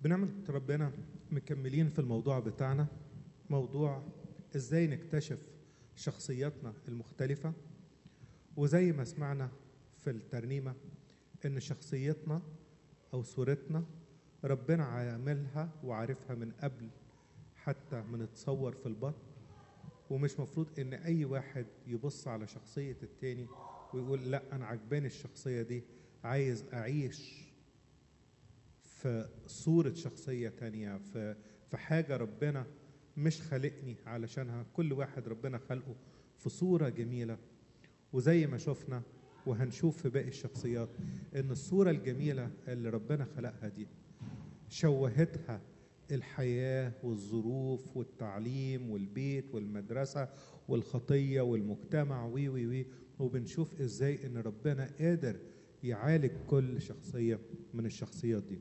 بنعمة ربنا مكملين في الموضوع بتاعنا موضوع ازاي نكتشف شخصياتنا المختلفة وزي ما سمعنا في الترنيمة ان شخصيتنا او صورتنا ربنا عاملها وعارفها من قبل حتى ما نتصور في البطن ومش مفروض ان اي واحد يبص على شخصية التاني ويقول لا انا عجباني الشخصية دي عايز اعيش في صورة شخصية تانية في في حاجة ربنا مش خلقني علشانها كل واحد ربنا خلقه في صورة جميلة وزي ما شفنا وهنشوف في باقي الشخصيات ان الصورة الجميلة اللي ربنا خلقها دي شوهتها الحياة والظروف والتعليم والبيت والمدرسة والخطية والمجتمع وي وي وي وبنشوف ازاي ان ربنا قادر يعالج كل شخصية من الشخصيات دي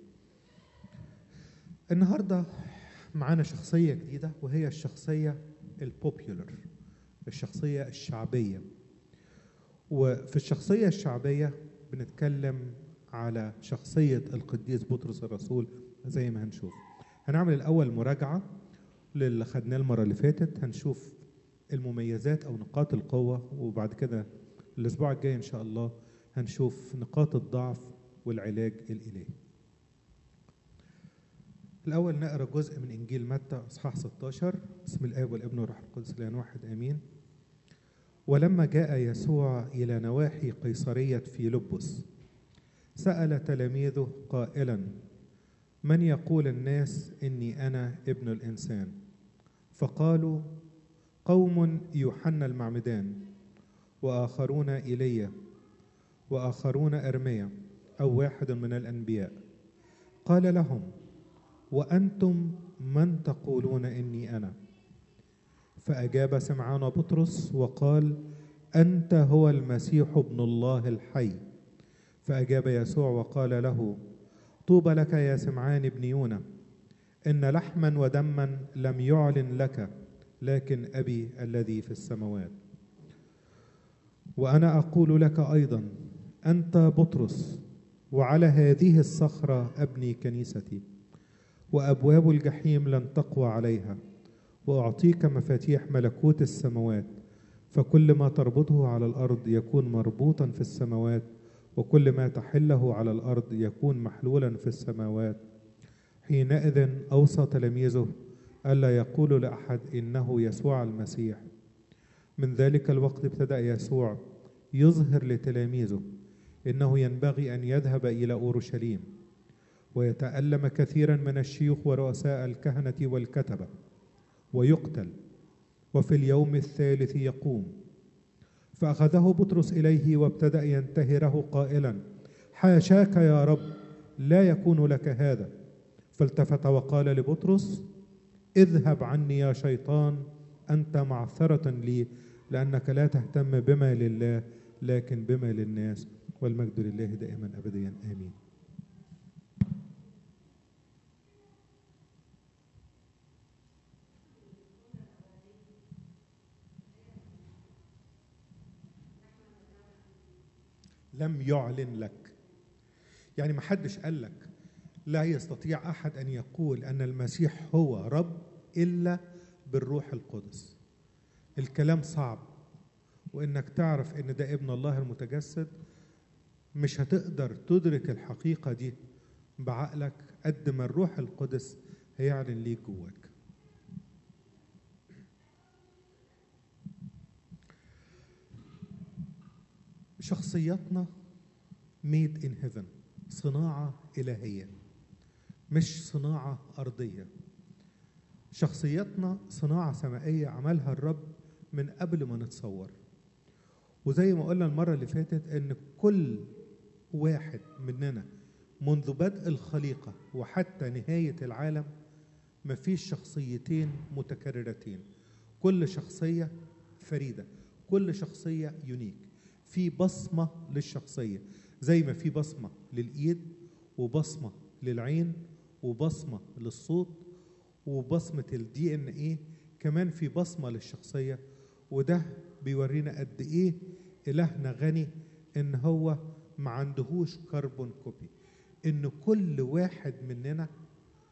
النهاردة معانا شخصية جديدة وهي الشخصية البوبيولر الشخصية الشعبية وفي الشخصية الشعبية بنتكلم على شخصية القديس بطرس الرسول زي ما هنشوف هنعمل الأول مراجعة للي خدناه المرة اللي فاتت هنشوف المميزات أو نقاط القوة وبعد كده الأسبوع الجاي إن شاء الله هنشوف نقاط الضعف والعلاج الإلهي الأول نقرأ جزء من إنجيل متى إصحاح 16 بسم الآب والابن والروح القدس الآن واحد آمين ولما جاء يسوع إلى نواحي قيصرية فيلبس سأل تلاميذه قائلا من يقول الناس إني أنا ابن الإنسان فقالوا قوم يوحنا المعمدان وآخرون إيليا وآخرون أرميا أو واحد من الأنبياء قال لهم وأنتم من تقولون إني أنا فأجاب سمعان بطرس وقال أنت هو المسيح ابن الله الحي فأجاب يسوع وقال له طوبى لك يا سمعان ابن يونا إن لحما ودما لم يعلن لك لكن أبي الذي في السماوات وأنا أقول لك أيضا أنت بطرس وعلى هذه الصخرة أبني كنيستي وأبواب الجحيم لن تقوى عليها وأعطيك مفاتيح ملكوت السماوات فكل ما تربطه على الأرض يكون مربوطا في السماوات وكل ما تحله على الأرض يكون محلولا في السماوات حينئذ أوصى تلاميذه ألا يقولوا لأحد إنه يسوع المسيح من ذلك الوقت ابتدأ يسوع يظهر لتلاميذه إنه ينبغي أن يذهب إلى أورشليم ويتألم كثيرا من الشيوخ ورؤساء الكهنة والكتبة ويقتل وفي اليوم الثالث يقوم فأخذه بطرس إليه وابتدأ ينتهره قائلا حاشاك يا رب لا يكون لك هذا فالتفت وقال لبطرس اذهب عني يا شيطان أنت معثرة لي لأنك لا تهتم بما لله لكن بما للناس والمجد لله دائما أبديا آمين لم يعلن لك يعني ما حدش قال لك لا يستطيع احد ان يقول ان المسيح هو رب الا بالروح القدس الكلام صعب وانك تعرف ان ده ابن الله المتجسد مش هتقدر تدرك الحقيقه دي بعقلك قد ما الروح القدس هيعلن ليك جواك شخصياتنا ميد ان هيفن صناعة إلهية مش صناعة أرضية شخصياتنا صناعة سمائية عملها الرب من قبل ما نتصور وزي ما قلنا المرة اللي فاتت إن كل واحد مننا منذ بدء الخليقة وحتى نهاية العالم مفيش شخصيتين متكررتين كل شخصية فريدة كل شخصية يونيك في بصمة للشخصية زي ما في بصمة للإيد وبصمة للعين وبصمة للصوت وبصمة الدي ان ايه كمان في بصمة للشخصية وده بيورينا قد ايه إلهنا غني ان هو ما عندهوش كربون كوبي ان كل واحد مننا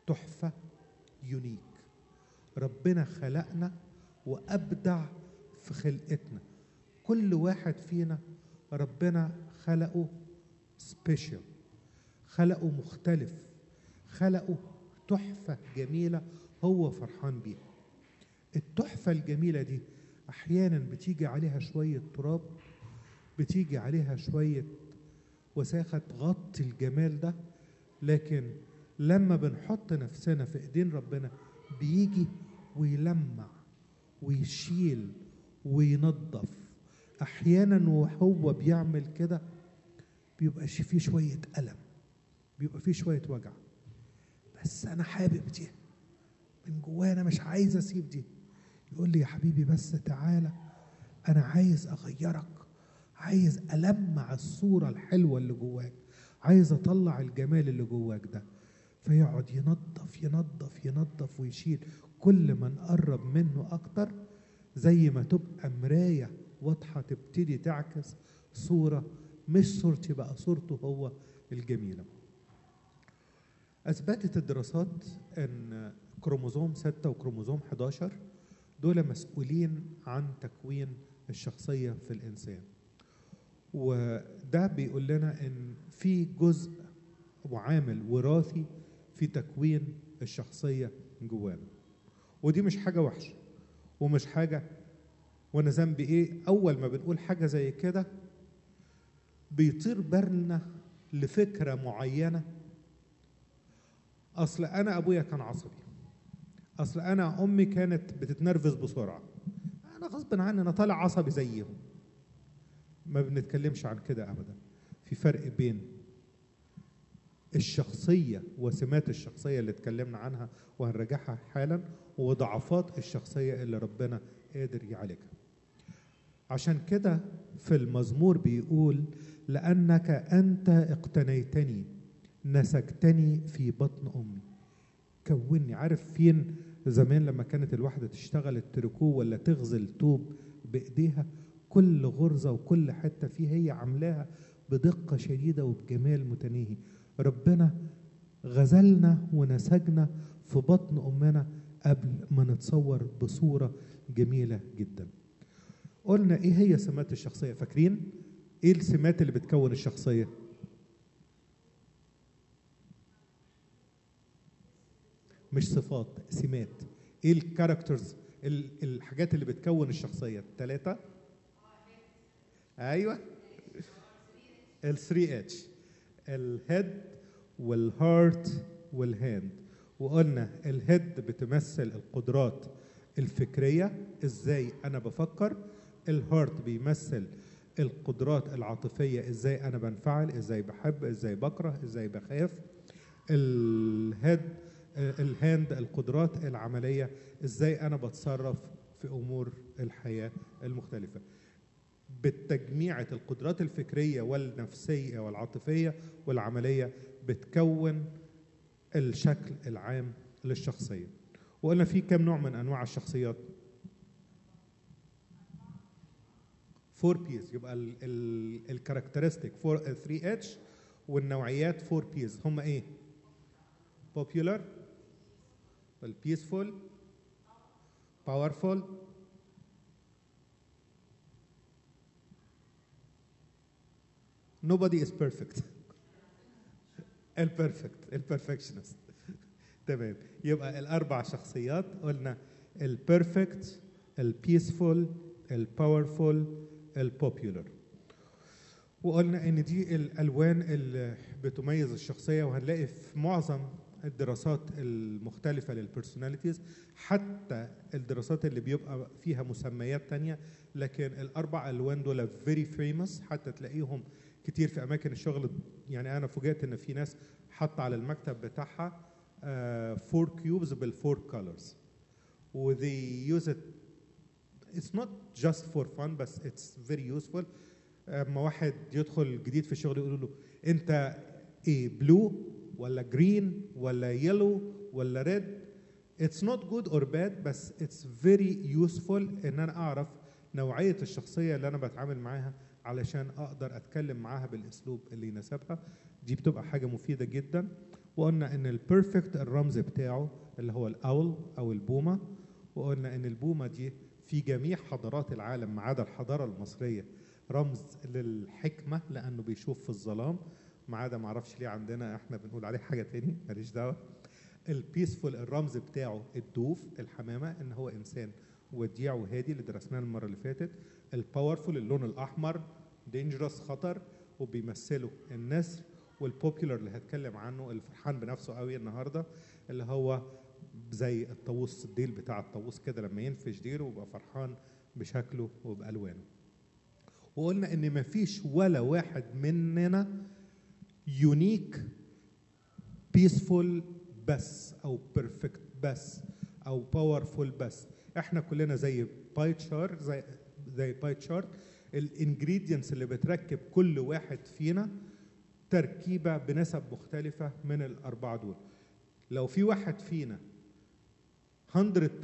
تحفه يونيك ربنا خلقنا وابدع في خلقتنا كل واحد فينا ربنا خلقه سبيشال خلقه مختلف خلقه تحفه جميله هو فرحان بيها التحفه الجميله دي احيانا بتيجي عليها شويه تراب بتيجي عليها شويه وساخه تغطي الجمال ده لكن لما بنحط نفسنا في ايدين ربنا بيجي ويلمع ويشيل وينظف احيانا وهو بيعمل كده بيبقى شي- فيه شويه الم بيبقى فيه شويه وجع بس انا حابب دي من جوايا انا مش عايز اسيب دي يقول لي يا حبيبي بس تعالى انا عايز اغيرك عايز المع الصوره الحلوه اللي جواك عايز اطلع الجمال اللي جواك ده فيقعد ينظف ينظف ينظف ويشيل كل ما نقرب منه اكتر زي ما تبقى مرايه واضحه تبتدي تعكس صوره مش صورتي بقى صورته هو الجميله اثبتت الدراسات ان كروموزوم 6 وكروموزوم 11 دول مسؤولين عن تكوين الشخصيه في الانسان وده بيقول لنا ان في جزء وعامل وراثي في تكوين الشخصيه جوانا ودي مش حاجه وحشه ومش حاجه وانا ذنبي ايه اول ما بنقول حاجه زي كده بيطير بالنا لفكره معينه اصل انا ابويا كان عصبي اصل انا امي كانت بتتنرفز بسرعه انا غصب عني انا طالع عصبي زيهم ما بنتكلمش عن كده ابدا في فرق بين الشخصيه وسمات الشخصيه اللي اتكلمنا عنها وهنراجعها حالا وضعفات الشخصيه اللي ربنا قادر يعالجها عشان كده في المزمور بيقول لانك انت اقتنيتني نسجتني في بطن امي كوني عارف فين زمان لما كانت الواحده تشتغل التريكو ولا تغزل طوب بايديها كل غرزه وكل حته فيه هي عاملاها بدقه شديده وبجمال متناهي ربنا غزلنا ونسجنا في بطن امنا قبل ما نتصور بصوره جميله جدا قلنا ايه هي سمات الشخصيه فاكرين ايه السمات اللي بتكون الشخصيه مش صفات سمات ايه الكاركترز ال- الحاجات اللي بتكون الشخصيه الثلاثه ايوه ال 3 اتش الهيد والهارت والهاند وقلنا الهيد بتمثل القدرات الفكريه ازاي انا بفكر الهارت بيمثل القدرات العاطفيه ازاي انا بنفعل ازاي بحب ازاي بكره ازاي بخاف الهيد الهاند القدرات العمليه ازاي انا بتصرف في امور الحياه المختلفه بالتجميعة القدرات الفكرية والنفسية والعاطفية والعملية بتكون الشكل العام للشخصية وقلنا في كم نوع من أنواع الشخصيات فور بيز يبقى الكاركترستيك 3 اتش والنوعيات فور بيز هم ايه popular peaceful powerful nobody is perfect البرفكت البرفكشنست تمام يبقى الاربع شخصيات قلنا البرفكت البيسفول الباورفول البوبيولر وقلنا ان دي الالوان اللي بتميز الشخصيه وهنلاقي في معظم الدراسات المختلفة للبرسوناليتيز حتى الدراسات اللي بيبقى فيها مسميات تانية لكن الأربع ألوان دول فيري فيموس حتى تلاقيهم كتير في أماكن الشغل يعني أنا فوجئت إن في ناس حاطة على المكتب بتاعها فور كيوبز بالفور كولرز و they use it it's not just for fun بس it's very useful اما واحد يدخل جديد في الشغل يقولوا له انت ايه بلو ولا جرين ولا يلو ولا ريد اتس نوت جود اور باد بس اتس فيري يوسفول ان انا اعرف نوعيه الشخصيه اللي انا بتعامل معاها علشان اقدر اتكلم معاها بالاسلوب اللي يناسبها دي بتبقى حاجه مفيده جدا وقلنا ان البيرفكت الرمز بتاعه اللي هو الاول او البومه وقلنا ان البومه دي في جميع حضارات العالم ما عدا الحضاره المصريه رمز للحكمه لانه بيشوف في الظلام ما عدا ما اعرفش ليه عندنا احنا بنقول عليه حاجه تاني ماليش دعوه البيسفول الرمز بتاعه الدوف الحمامه ان هو انسان وديع وهادي اللي درسناه المره اللي فاتت الباورفول اللون الاحمر دينجرس خطر وبيمثله النسر والبوبيولار اللي هتكلم عنه اللي فرحان بنفسه قوي النهارده اللي هو زي الطاووس الديل بتاع الطاووس كده لما ينفش ديله ويبقى فرحان بشكله وبالوانه وقلنا ان مفيش ولا واحد مننا يونيك بيسفول بس او بيرفكت بس او باورفول بس احنا كلنا زي باي تشارت زي زي باي تشارت الانجريدينتس اللي بتركب كل واحد فينا تركيبه بنسب مختلفه من الاربعه دول لو في واحد فينا 100%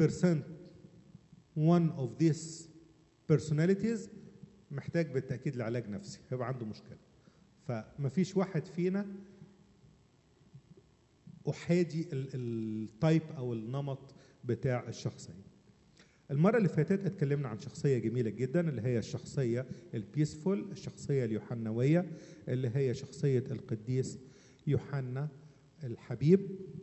one of these personalities محتاج بالتاكيد لعلاج نفسي هيبقى عنده مشكله فمفيش واحد فينا احادي التايب او النمط بتاع الشخصيه المرة اللي فاتت اتكلمنا عن شخصية جميلة جدا اللي هي الشخصية البيسفول الشخصية اليوحنوية اللي هي شخصية القديس يوحنا الحبيب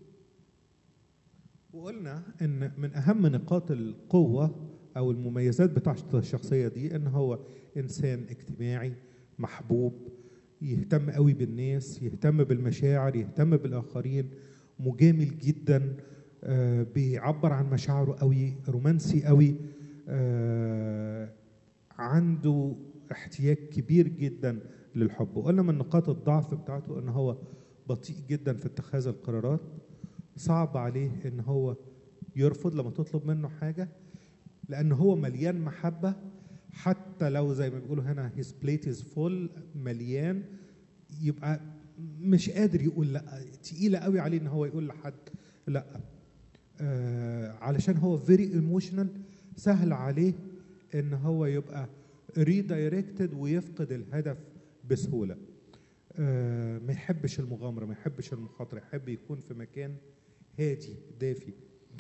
وقلنا ان من اهم نقاط القوة او المميزات بتاعت الشخصية دي ان هو انسان اجتماعي محبوب يهتم قوي بالناس يهتم بالمشاعر يهتم بالاخرين مجامل جدا آه بيعبر عن مشاعره قوي رومانسي قوي آه عنده احتياج كبير جدا للحب وقلنا من نقاط الضعف بتاعته ان هو بطيء جدا في اتخاذ القرارات صعب عليه ان هو يرفض لما تطلب منه حاجه لان هو مليان محبه حتى لو زي ما بيقولوا هنا his plate is full مليان يبقى مش قادر يقول لا تقيلة قوي عليه ان هو يقول لحد لا آه علشان هو very emotional سهل عليه ان هو يبقى redirected ويفقد الهدف بسهولة آه ما يحبش المغامرة ما يحبش المخاطرة يحب يكون في مكان هادي دافي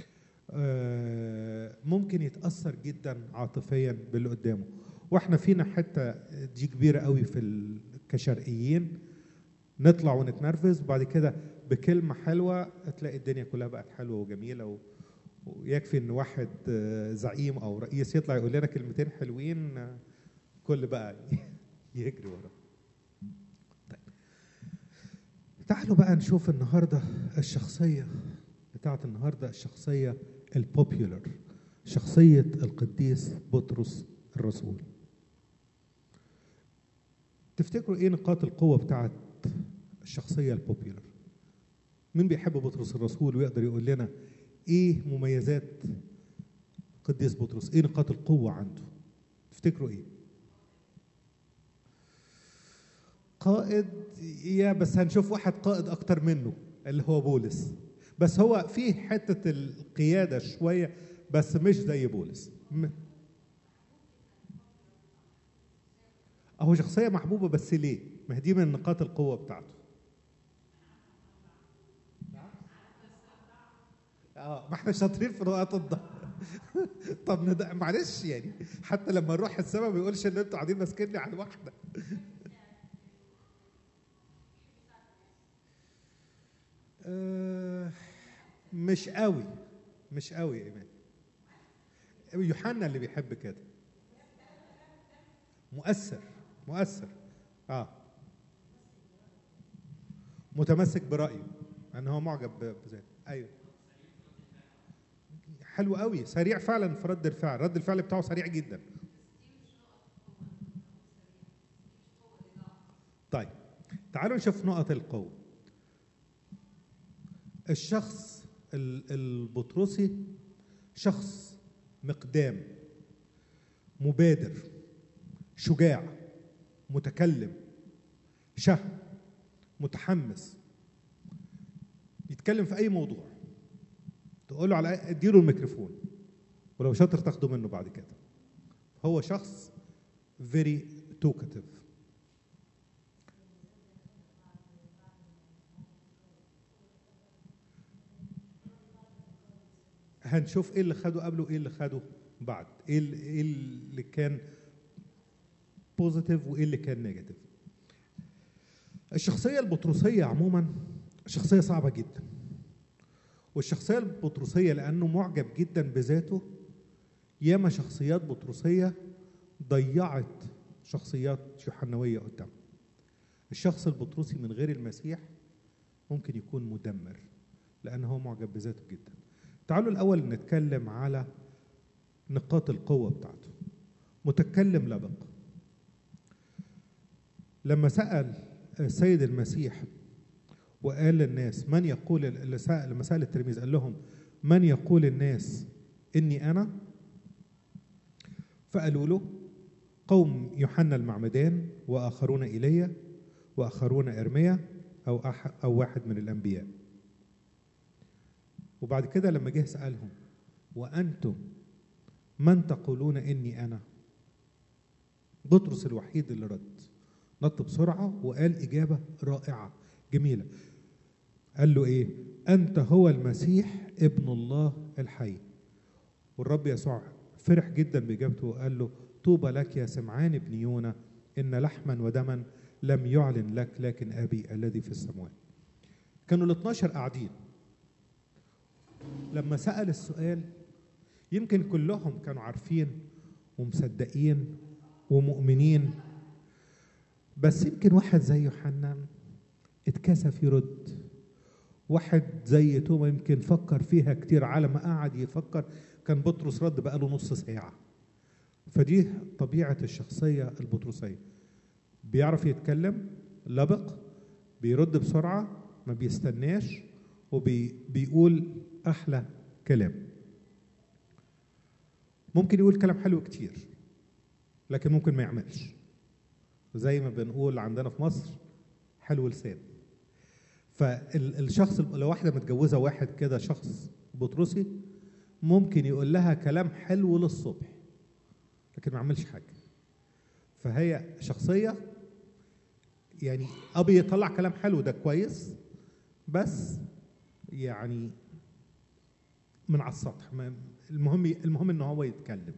آه ممكن يتأثر جدا عاطفيا باللي قدامه واحنا فينا حتة دي كبيرة قوي في كشرقيين نطلع ونتنرفز وبعد كده بكلمة حلوة تلاقي الدنيا كلها بقت حلوة وجميلة و... ويكفي ان واحد زعيم او رئيس يطلع يقول لنا كلمتين حلوين كل بقى يجري وراه طيب تعالوا بقى نشوف النهارده الشخصيه بتاعت النهارده الشخصيه البوبيولر شخصيه القديس بطرس الرسول تفتكروا ايه نقاط القوه بتاعت الشخصيه البوبيولر مين بيحب بطرس الرسول ويقدر يقول لنا ايه مميزات قديس بطرس ايه نقاط القوه عنده تفتكروا ايه قائد يا بس هنشوف واحد قائد اكتر منه اللي هو بولس بس هو فيه حته القياده شويه بس مش زي بولس هو شخصيه محبوبه بس ليه ما هي دي من نقاط القوه بتاعته اه ما احنا شاطرين في نقاط الضعف طب ند... معلش يعني حتى لما نروح السما ما يقولش ان انتوا قاعدين ماسكيني على واحده آه مش قوي مش قوي يا ايمان يوحنا اللي بيحب كده مؤثر مؤثر اه متمسك برايه ان هو معجب بذاته ايوه حلو قوي سريع فعلا في رد الفعل رد الفعل بتاعه سريع جدا طيب تعالوا نشوف نقط القوه الشخص البطرسي شخص مقدام مبادر شجاع متكلم شهم متحمس يتكلم في اي موضوع تقول له على اديله الميكروفون ولو شاطر تاخده منه بعد كده هو شخص very talkative هنشوف ايه اللي خده قبله وايه اللي خده بعد ايه اللي, إيه اللي كان بوزيتيف وايه اللي كان نيجاتيف الشخصيه البطرسيه عموما شخصيه صعبه جدا والشخصيه البطرسيه لانه معجب جدا بذاته ياما شخصيات بطرسيه ضيعت شخصيات يوحنويه قدام الشخص البطرسي من غير المسيح ممكن يكون مدمر لأنه هو معجب بذاته جدا تعالوا الأول نتكلم على نقاط القوة بتاعته متكلم لبق لما سأل السيد المسيح وقال للناس من يقول اللي سأل لما سأل التلاميذ قال لهم من يقول الناس إني أنا فقالوا له قوم يوحنا المعمدان وآخرون إيليا وآخرون إرميا أو أح أو واحد من الأنبياء وبعد كده لما جه سألهم وأنتم من تقولون إني أنا بطرس الوحيد اللي رد نط بسرعة وقال إجابة رائعة جميلة قال له إيه أنت هو المسيح ابن الله الحي والرب يسوع فرح جدا بإجابته وقال له طوبى لك يا سمعان ابن يونا إن لحما ودما لم يعلن لك لكن أبي الذي في السماوات كانوا ال 12 قاعدين لما سأل السؤال يمكن كلهم كانوا عارفين ومصدقين ومؤمنين بس يمكن واحد زي يوحنا اتكسف يرد واحد زي توما يمكن فكر فيها كتير على ما قعد يفكر كان بطرس رد بقاله نص ساعة فدي طبيعة الشخصية البطرسية بيعرف يتكلم لبق بيرد بسرعة ما بيستناش وبيقول أحلى كلام ممكن يقول كلام حلو كتير لكن ممكن ما يعملش زي ما بنقول عندنا في مصر حلو لسان فالشخص لو واحدة متجوزة واحد كده شخص بطرسي ممكن يقول لها كلام حلو للصبح لكن ما عملش حاجة فهي شخصية يعني ابي يطلع كلام حلو ده كويس بس يعني من على السطح المهم المهم ان هو يتكلم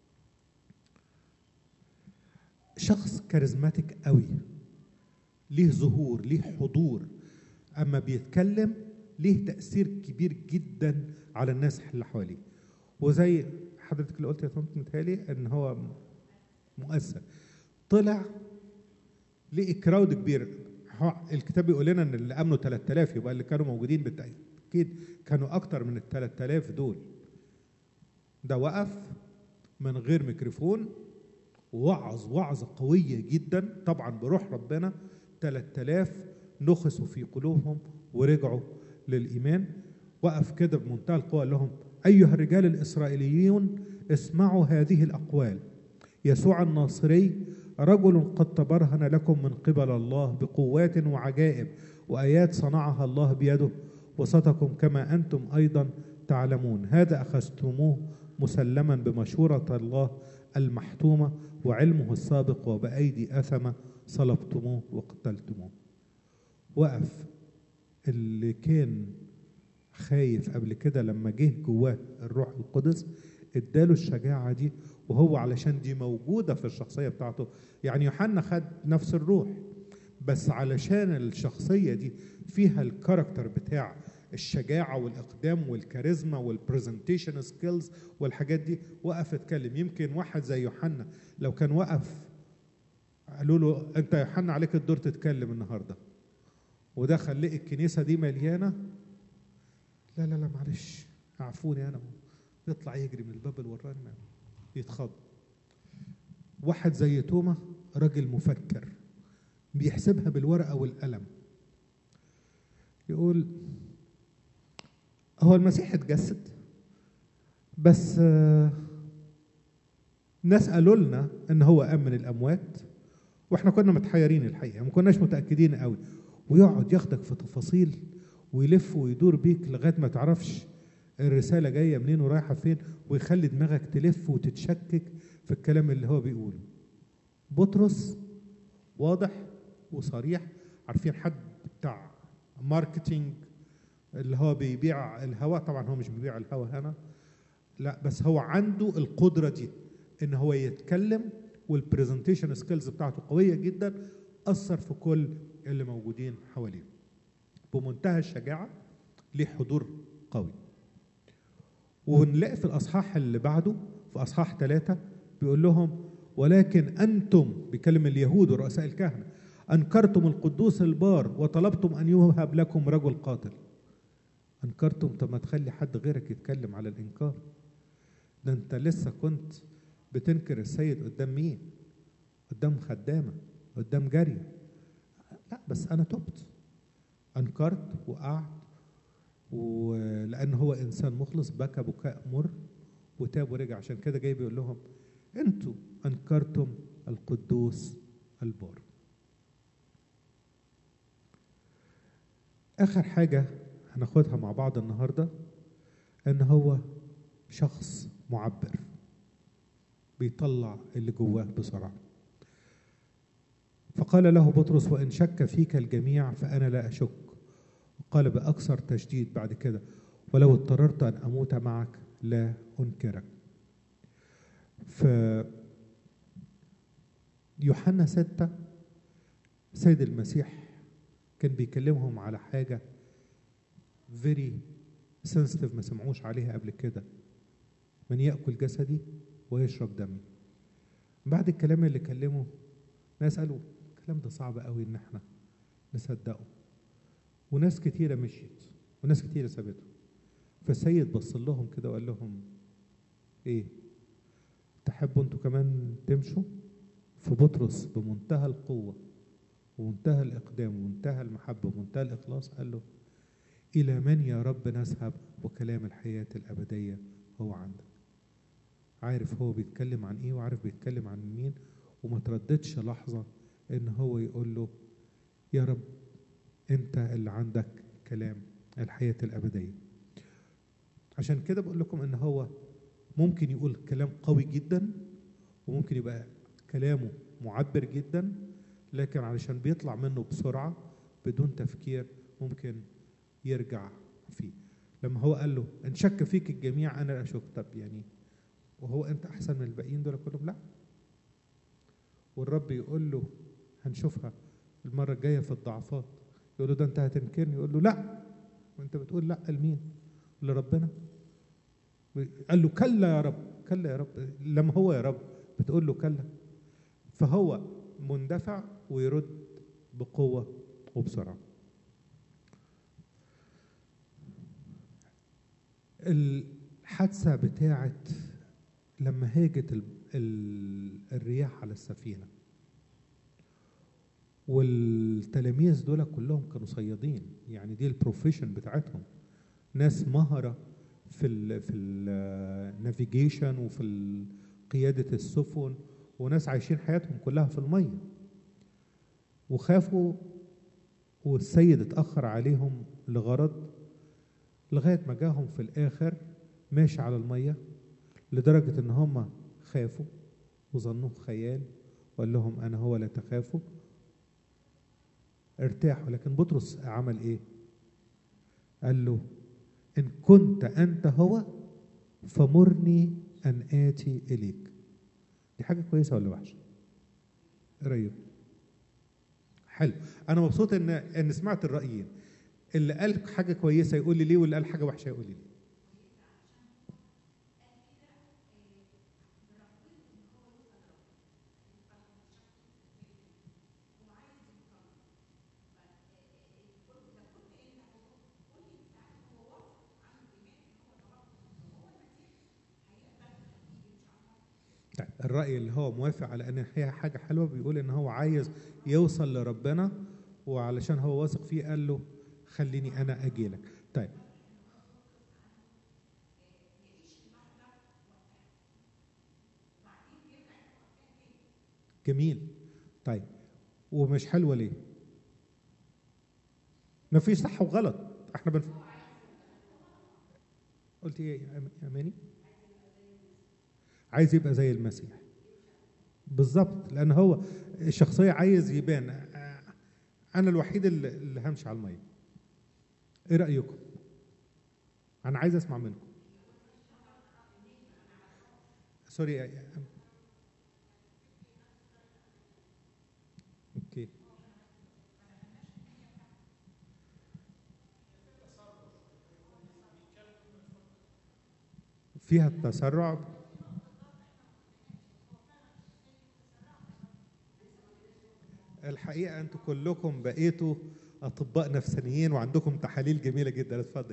شخص كاريزماتيك قوي ليه ظهور ليه حضور اما بيتكلم ليه تاثير كبير جدا على الناس اللي حواليه وزي حضرتك اللي قلت يا طنط متهيألي ان هو مؤثر طلع لقي كراود كبير الكتاب بيقول لنا ان اللي امنوا 3000 يبقى اللي كانوا موجودين بالتاكيد كانوا اكتر من ال 3000 دول ده وقف من غير ميكروفون ووعظ وعظه قويه جدا طبعا بروح ربنا 3000 نخسوا في قلوبهم ورجعوا للايمان وقف كده بمنتهى القوه قال لهم ايها الرجال الاسرائيليون اسمعوا هذه الاقوال يسوع الناصري رجل قد تبرهن لكم من قبل الله بقوات وعجائب وايات صنعها الله بيده وسطكم كما انتم ايضا تعلمون هذا اخذتموه مسلما بمشوره الله المحتومه وعلمه السابق وبايدي اثمه صلبتموه وقتلتموه وقف اللي كان خايف قبل كده لما جه جواه الروح القدس اداله الشجاعه دي وهو علشان دي موجوده في الشخصيه بتاعته يعني يوحنا خد نفس الروح بس علشان الشخصيه دي فيها الكاركتر بتاع الشجاعه والاقدام والكاريزما والبرزنتيشن سكيلز والحاجات دي وقف اتكلم يمكن واحد زي يوحنا لو كان وقف قالوا له انت يا يوحنا عليك الدور تتكلم النهارده ودخل لقي الكنيسه دي مليانه لا لا لا معلش اعفوني انا يطلع يجري من الباب اللي ورانا يتخض واحد زي توما راجل مفكر بيحسبها بالورقه والقلم يقول هو المسيح اتجسد بس ناس قالوا لنا ان هو قام من الاموات واحنا كنا متحيرين الحقيقه ما كناش متاكدين قوي ويقعد ياخدك في تفاصيل ويلف ويدور بيك لغايه ما تعرفش الرسالة جاية منين ورايحة فين ويخلي دماغك تلف وتتشكك في الكلام اللي هو بيقوله بطرس واضح وصريح عارفين حد بتاع ماركتينج اللي هو بيبيع الهواء طبعا هو مش بيبيع الهواء هنا لا بس هو عنده القدره دي ان هو يتكلم والبرزنتيشن سكيلز بتاعته قويه جدا اثر في كل اللي موجودين حواليه بمنتهى الشجاعه ليه حضور قوي ونلاقي في الاصحاح اللي بعده في اصحاح ثلاثه بيقول لهم ولكن انتم بيكلم اليهود ورؤساء الكهنه انكرتم القدوس البار وطلبتم ان يوهب لكم رجل قاتل انكرتم طب ما تخلي حد غيرك يتكلم على الانكار ده انت لسه كنت بتنكر السيد قدام مين قدام خدامه قدام جاريه لا بس انا تبت انكرت وقعت ولان هو انسان مخلص بكى بكاء مر وتاب ورجع عشان كده جاي بيقول لهم انتوا انكرتم القدوس البار اخر حاجه هناخدها مع بعض النهارده ان هو شخص معبر بيطلع اللي جواه بسرعه فقال له بطرس وان شك فيك الجميع فانا لا اشك قال باكثر تشديد بعد كده ولو اضطررت ان اموت معك لا انكرك ف يوحنا ستة سيد المسيح كان بيكلمهم على حاجة very sensitive ما سمعوش عليها قبل كده من يأكل جسدي ويشرب دمي بعد الكلام اللي كلمه ناس قالوا الكلام ده صعب قوي ان احنا نصدقه وناس كتيرة مشيت وناس كتيرة سابته فالسيد بص لهم كده وقال لهم ايه تحبوا انتوا كمان تمشوا في بطرس بمنتهى القوة ومنتهى الإقدام ومنتهى المحبة ومنتهى الإخلاص قال له إلى من يا رب نذهب وكلام الحياة الأبدية هو عندك عارف هو بيتكلم عن إيه وعارف بيتكلم عن مين وما ترددش لحظة إن هو يقول له يا رب أنت اللي عندك كلام الحياة الأبدية عشان كده بقول لكم إن هو ممكن يقول كلام قوي جدا وممكن يبقى كلامه معبر جدا لكن علشان بيطلع منه بسرعة بدون تفكير ممكن يرجع فيه لما هو قال له ان شك فيك الجميع انا لا اشك طب يعني وهو انت احسن من الباقيين دول كلهم لا والرب يقول له هنشوفها المره الجايه في الضعفات يقول له ده انت هتنكرني يقول له لا وانت بتقول لا لمين لربنا قال له كلا يا رب كلا يا رب لما هو يا رب بتقول له كلا فهو مندفع ويرد بقوة وبسرعة الحادثة بتاعت لما هاجت ال ال الرياح على السفينة والتلاميذ دول كلهم كانوا صيادين يعني دي البروفيشن بتاعتهم ناس مهرة في ال في النافيجيشن وفي قيادة السفن وناس عايشين حياتهم كلها في المية وخافوا والسيد اتأخر عليهم لغرض لغاية ما جاهم في الآخر ماشي على المية لدرجة إن هم خافوا وظنوه خيال وقال لهم أنا هو لا تخافوا ارتاحوا لكن بطرس عمل إيه؟ قال له إن كنت أنت هو فمرني أن آتي إليك دي حاجة كويسة ولا وحشة؟ إيه رأيك؟ حلو أنا مبسوط إن إن سمعت الرأيين اللي قال حاجة كويسة يقول لي ليه واللي قال حاجة وحشة يقول لي ليه طيب الرأي اللي هو موافق على ان هي حاجة حلوة بيقول ان هو عايز يوصل لربنا وعلشان هو واثق فيه قال له خليني انا اجي لك طيب جميل طيب ومش حلوة ليه ما فيش صح وغلط احنا بنف... قلت ايه يا اماني عايز يبقى زي المسيح بالظبط لان هو الشخصيه عايز يبان انا الوحيد اللي, اللي همشي على الميه ايه رايكم انا عايز اسمع منكم سوري يا- اوكي فيها التسرع الحقيقة أنتوا كلكم بقيتوا أطباء نفسانيين وعندكم تحاليل جميلة جدا اتفضل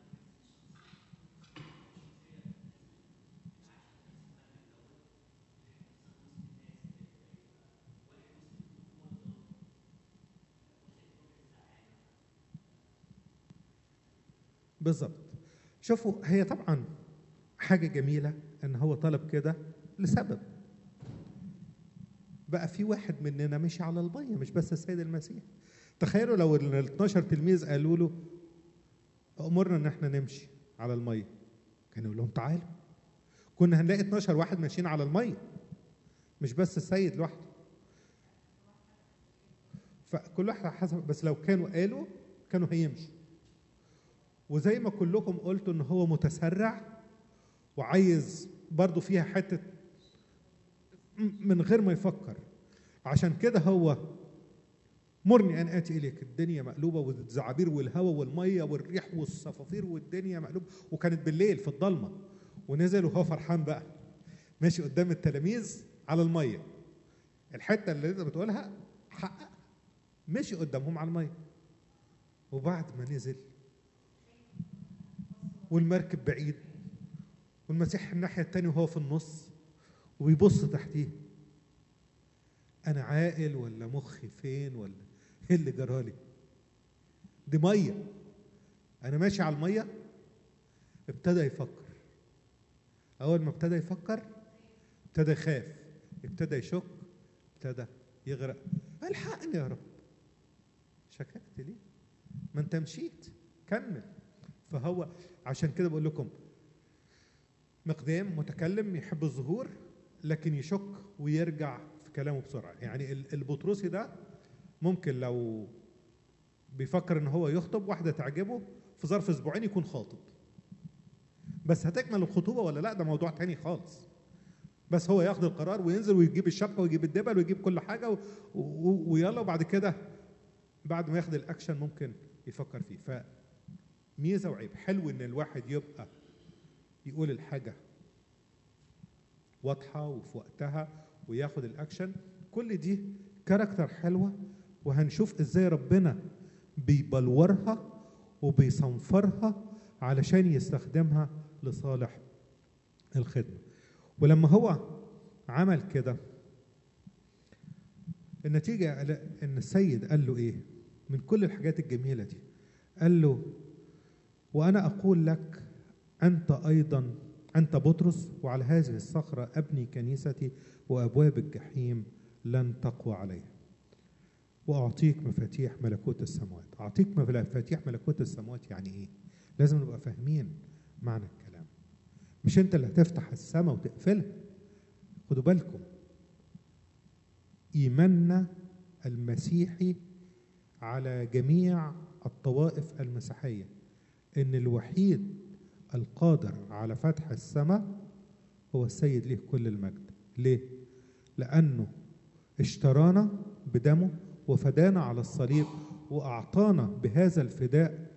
بالظبط شوفوا هي طبعا حاجة جميلة ان هو طلب كده لسبب بقى في واحد مننا مشي على المية مش بس السيد المسيح تخيلوا لو ال 12 تلميذ قالوا له امرنا ان احنا نمشي على المية كان يقول لهم تعالوا كنا هنلاقي 12 واحد ماشيين على المية مش بس السيد لوحده فكل واحد على حسب بس لو كانوا قالوا كانوا هيمشوا وزي ما كلكم قلتوا ان هو متسرع وعايز برضو فيها حته م- من غير ما يفكر عشان كده هو مرني ان اتي اليك الدنيا مقلوبه والزعابير والهواء والميه والريح والصفافير والدنيا مقلوبه وكانت بالليل في الضلمه ونزل وهو فرحان بقى ماشي قدام التلاميذ على الميه الحته اللي انت بتقولها حقق مشي قدامهم على الميه وبعد ما نزل والمركب بعيد والمسيح الناحية التانية وهو في النص وبيبص تحتيه أنا عاقل ولا مخي فين ولا إيه اللي جرالي؟ دي مية أنا ماشي على المية ابتدى يفكر أول ما ابتدى يفكر ابتدى يخاف ابتدى يشك ابتدى يغرق الحقني يا رب شككت ليه؟ ما انت مشيت كمل فهو عشان كده بقول لكم مقدام متكلم يحب الظهور لكن يشك ويرجع في كلامه بسرعه يعني ال- البطرسي ده ممكن لو بيفكر ان هو يخطب واحده تعجبه في ظرف اسبوعين يكون خاطب بس هتكمل الخطوبه ولا لا ده موضوع تاني خالص بس هو ياخد القرار وينزل ويجيب الشبكه ويجيب الدبل ويجيب كل حاجه و... و... ويلا وبعد كده بعد ما ياخد الاكشن ممكن يفكر فيه فميزه وعيب حلو ان الواحد يبقى يقول الحاجه واضحه وفي وقتها وياخد الاكشن كل دي كاركتر حلوه وهنشوف ازاي ربنا بيبلورها وبيصنفرها علشان يستخدمها لصالح الخدمه ولما هو عمل كده النتيجه ان السيد قال له ايه من كل الحاجات الجميله دي قال له وانا اقول لك انت ايضا انت بطرس وعلى هذه الصخره ابني كنيستي وابواب الجحيم لن تقوى عليها واعطيك مفاتيح ملكوت السماوات اعطيك مفاتيح ملكوت السماوات يعني ايه لازم نبقى فاهمين معنى الكلام مش انت اللي هتفتح السماء وتقفلها خدوا بالكم ايماننا المسيحي على جميع الطوائف المسيحيه ان الوحيد القادر على فتح السماء هو السيد له كل المجد ليه لانه اشترانا بدمه وفدانا على الصليب واعطانا بهذا الفداء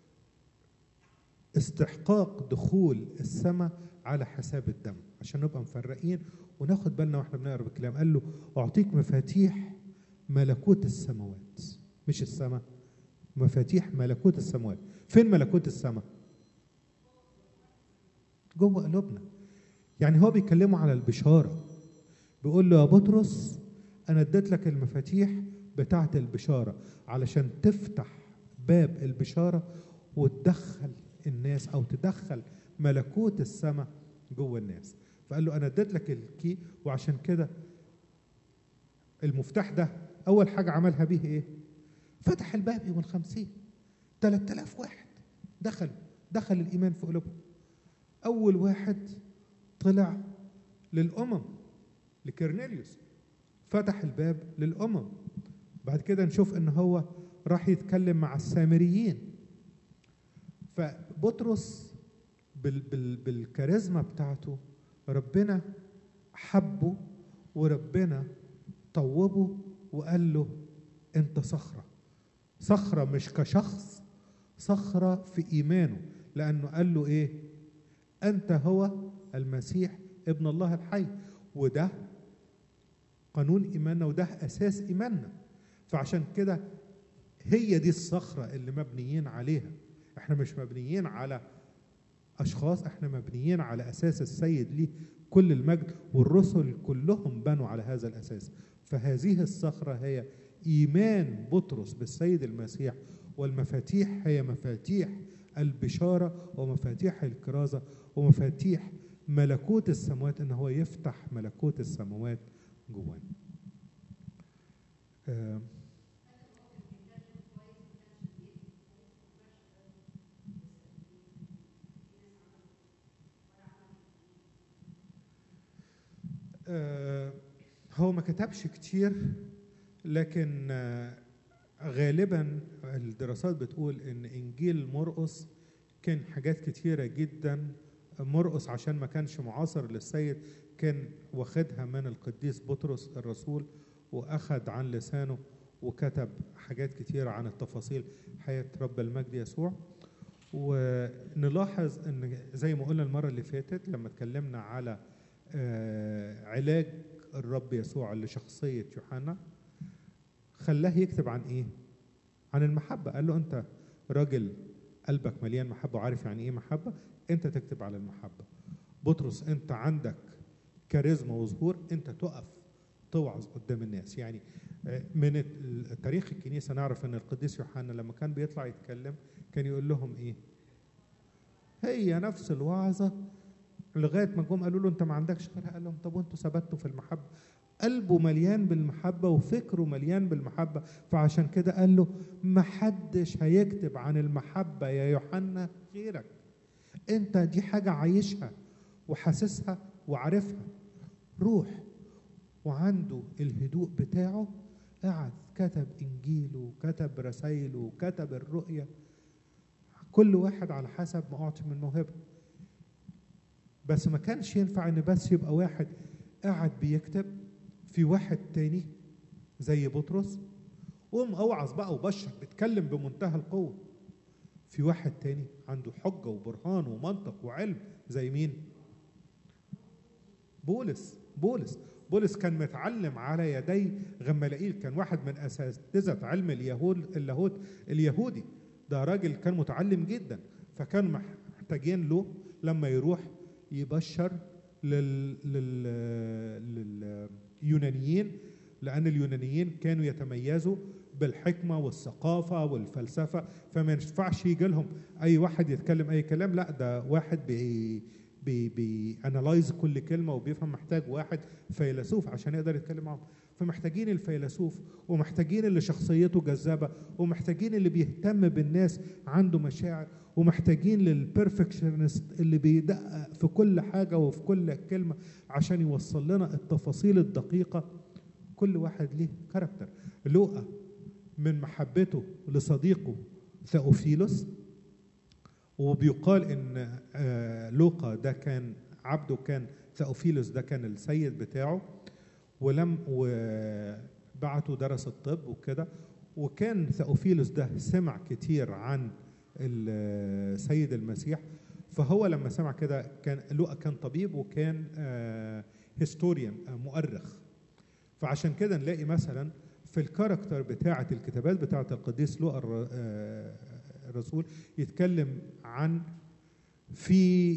استحقاق دخول السماء على حساب الدم عشان نبقى مفرقين وناخد بالنا واحنا بنقرا الكلام قال له اعطيك مفاتيح ملكوت السماوات مش السماء مفاتيح ملكوت السماوات فين ملكوت السماء جوه قلوبنا يعني هو بيكلمه على البشاره بيقول له يا بطرس انا اديت لك المفاتيح بتاعه البشاره علشان تفتح باب البشاره وتدخل الناس او تدخل ملكوت السماء جوه الناس فقال له انا اديت لك الكي وعشان كده المفتاح ده اول حاجه عملها بيه ايه فتح الباب يوم الخمسين 3000 واحد دخلوا دخل الايمان في قلوبهم اول واحد طلع للامم لكرنيليوس فتح الباب للامم بعد كده نشوف ان هو راح يتكلم مع السامريين فبطرس بال بال بالكاريزما بتاعته ربنا حبه وربنا طوبه وقال له انت صخره صخره مش كشخص صخره في ايمانه لانه قال له ايه انت هو المسيح ابن الله الحي وده قانون ايماننا وده اساس ايماننا فعشان كده هي دي الصخره اللي مبنيين عليها احنا مش مبنيين على اشخاص احنا مبنيين على اساس السيد ليه كل المجد والرسل كلهم بنوا على هذا الاساس فهذه الصخره هي ايمان بطرس بالسيد المسيح والمفاتيح هي مفاتيح البشاره ومفاتيح الكرازه ومفاتيح ملكوت السماوات ان هو يفتح ملكوت السماوات جوانا آه آه هو ما كتبش كتير لكن آه غالبا الدراسات بتقول ان انجيل مرقس كان حاجات كتيره جدا مرقس عشان ما كانش معاصر للسيد كان واخدها من القديس بطرس الرسول واخد عن لسانه وكتب حاجات كتيره عن التفاصيل حياه رب المجد يسوع ونلاحظ ان زي ما قلنا المره اللي فاتت لما اتكلمنا على آه علاج الرب يسوع لشخصيه يوحنا خلاه يكتب عن ايه عن المحبه قال له انت راجل قلبك مليان محبه وعارف يعني ايه محبه انت تكتب على المحبه بطرس انت عندك كاريزما وظهور انت تقف توعظ قدام الناس يعني من تاريخ الكنيسه نعرف ان القديس يوحنا لما كان بيطلع يتكلم كان يقول لهم ايه هي نفس الوعظه لغايه ما جم قالوا له انت ما عندكش غيرها قال لهم طب وانتوا ثبتوا في المحبه قلبه مليان بالمحبه وفكره مليان بالمحبه فعشان كده قال له ما حدش هيكتب عن المحبه يا يوحنا غيرك انت دي حاجه عايشها وحاسسها وعارفها روح وعنده الهدوء بتاعه قعد كتب انجيله وكتب رسايله وكتب الرؤيه كل واحد على حسب ما اعطي من موهبه بس ما كانش ينفع ان بس يبقى واحد قاعد بيكتب في واحد تاني زي بطرس قوم اوعظ بقى وبشر بيتكلم بمنتهى القوه في واحد تاني عنده حجه وبرهان ومنطق وعلم زي مين بولس بولس بولس كان متعلم على يدي غمالائيل كان واحد من اساتذه علم اليهود اللاهوت اليهودي ده راجل كان متعلم جدا فكان محتاجين له لما يروح يبشر لل... لل... لليونانيين لأن اليونانيين كانوا يتميزوا بالحكمة والثقافة والفلسفة فما ينفعش يجي لهم أي واحد يتكلم أي كلام لا ده واحد بي بي بيانلايز كل كلمة وبيفهم محتاج واحد فيلسوف عشان يقدر يتكلم معاهم فمحتاجين الفيلسوف ومحتاجين اللي شخصيته جذابة ومحتاجين اللي بيهتم بالناس عنده مشاعر ومحتاجين للبرفكشنست اللي بيدقق في كل حاجة وفي كل كلمة عشان يوصل لنا التفاصيل الدقيقة كل واحد ليه كاركتر لوقا من محبته لصديقه ثأوفيلوس وبيقال ان لوقا ده كان عبده كان ثأوفيلوس ده كان السيد بتاعه ولم وبعته درس الطب وكده وكان ثأوفيلوس ده سمع كتير عن السيد المسيح فهو لما سمع كده كان لوقا كان طبيب وكان هيستوريان مؤرخ فعشان كده نلاقي مثلا في الكاركتر بتاعة الكتابات بتاعة القديس لوقا الرسول يتكلم عن في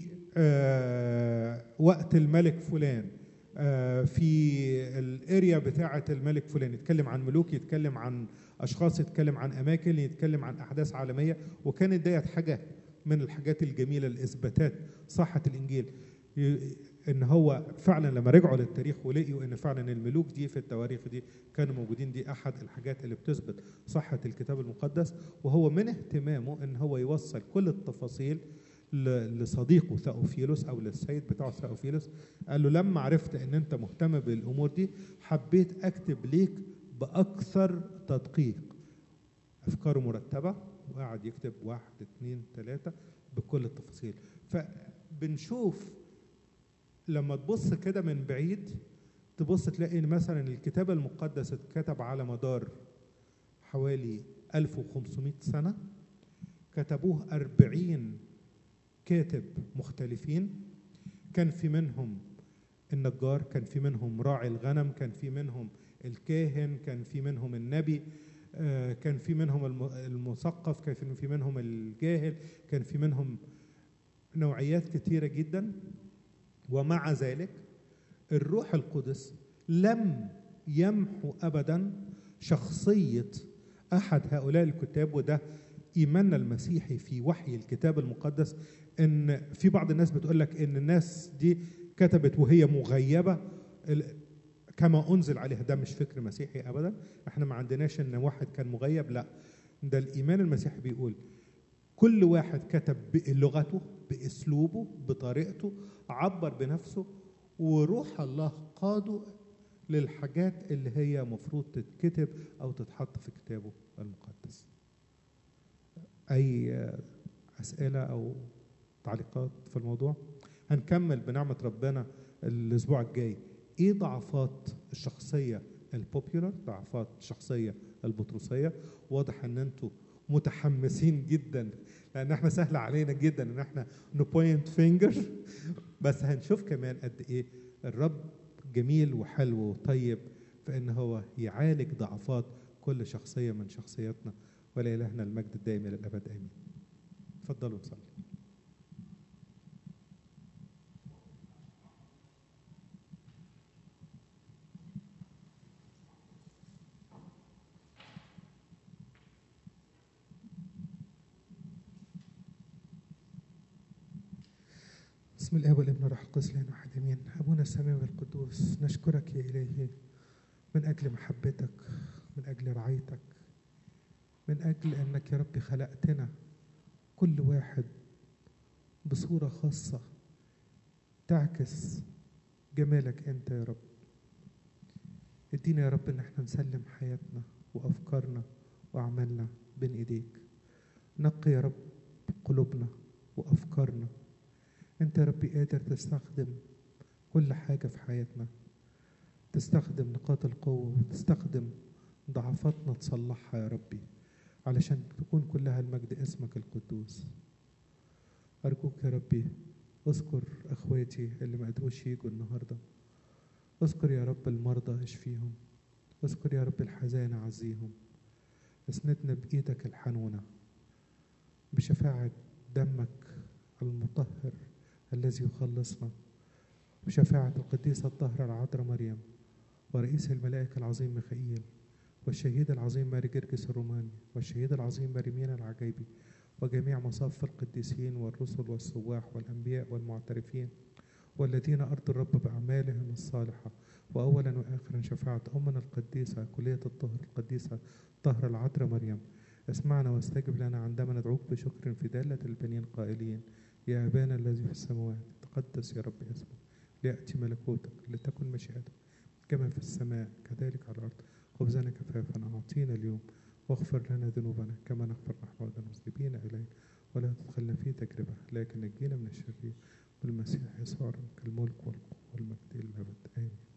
وقت الملك فلان في الاريا بتاعة الملك فلان يتكلم عن ملوك يتكلم عن اشخاص يتكلم عن اماكن يتكلم عن احداث عالميه وكانت ديت حاجه من الحاجات الجميله الاثباتات صحه الانجيل ان هو فعلا لما رجعوا للتاريخ ولقيوا ان فعلا الملوك دي في التواريخ دي كانوا موجودين دي احد الحاجات اللي بتثبت صحه الكتاب المقدس وهو من اهتمامه ان هو يوصل كل التفاصيل لصديقه ثاوفيلوس او للسيد بتاعه ثاوفيلوس قال له لما عرفت ان انت مهتم بالامور دي حبيت اكتب ليك باكثر تدقيق افكاره مرتبه وقعد يكتب واحد اثنين ثلاثه بكل التفاصيل فبنشوف لما تبص كده من بعيد تبص تلاقي ان مثلا الكتاب المقدس اتكتب على مدار حوالي 1500 سنة كتبوه 40 كاتب مختلفين كان في منهم النجار كان في منهم راعي الغنم كان في منهم الكاهن كان في منهم النبي آه، كان في منهم الم- المثقف كان في منهم الجاهل كان في منهم نوعيات كتيرة جدا ومع ذلك الروح القدس لم يمحو ابدا شخصيه احد هؤلاء الكتاب وده ايماننا المسيحي في وحي الكتاب المقدس ان في بعض الناس بتقول لك ان الناس دي كتبت وهي مغيبه ال- كما انزل عليها ده مش فكر مسيحي ابدا احنا ما عندناش ان واحد كان مغيب لا ده الايمان المسيحي بيقول كل واحد كتب بلغته باسلوبه بطريقته عبر بنفسه وروح الله قاده للحاجات اللي هي مفروض تتكتب او تتحط في كتابه المقدس اي اسئله او تعليقات في الموضوع هنكمل بنعمه ربنا الاسبوع الجاي ايه ضعفات الشخصيه البوبيولار ضعفات الشخصيه البطرسيه واضح ان انتوا متحمسين جدا لان احنا سهل علينا جدا ان احنا نبوينت فينجر بس هنشوف كمان قد ايه الرب جميل وحلو وطيب في ان هو يعالج ضعفات كل شخصيه من شخصياتنا ولإلهنا المجد الدائم الى الابد امين اتفضلوا نصلي بسم الله والابن والروح القدس لنا واحد امين ابونا السماوي القدوس نشكرك يا الهي من اجل محبتك من اجل رعايتك من اجل انك يا رب خلقتنا كل واحد بصوره خاصه تعكس جمالك انت يا رب ادينا يا رب ان احنا نسلم حياتنا وافكارنا واعمالنا بين ايديك نقي يا رب قلوبنا وافكارنا انت يا ربي قادر تستخدم كل حاجة في حياتنا تستخدم نقاط القوة وتستخدم ضعفاتنا تصلحها يا ربي علشان تكون كلها المجد اسمك القدوس أرجوك يا ربي اذكر اخواتي اللي ما قدروش يجوا النهارده اذكر يا رب المرضى اشفيهم اذكر يا رب الحزانة عزيهم اسندنا بإيدك الحنونة بشفاعة دمك المطهر الذي يخلصنا بشفاعة القديسة الطاهرة العذراء مريم ورئيس الملائكة العظيم ميخائيل والشهيد العظيم ماري جرجس الروماني والشهيد العظيم مريمين العجيبي وجميع مصاف القديسين والرسل والسواح والأنبياء والمعترفين والذين أرضوا الرب بأعمالهم الصالحة وأولا وآخرا شفاعة أمنا القديسة كلية الطهر القديسة طهر العذراء مريم اسمعنا واستجب لنا عندما ندعوك بشكر في دالة البنين قائلين يا أبانا الذي في السماوات تقدس يا رب اسمك ليأتي ملكوتك لتكن مشيئتك كما في السماء كذلك على الأرض خبزنا كفافنا أعطينا اليوم واغفر لنا ذنوبنا كما نغفر نحن أيضا المذنبين إلينا ولا تدخلنا في تجربة لكن نجينا من الشرير بالمسيح يسوع الملك والقوة والمجد إلى الأبد آمين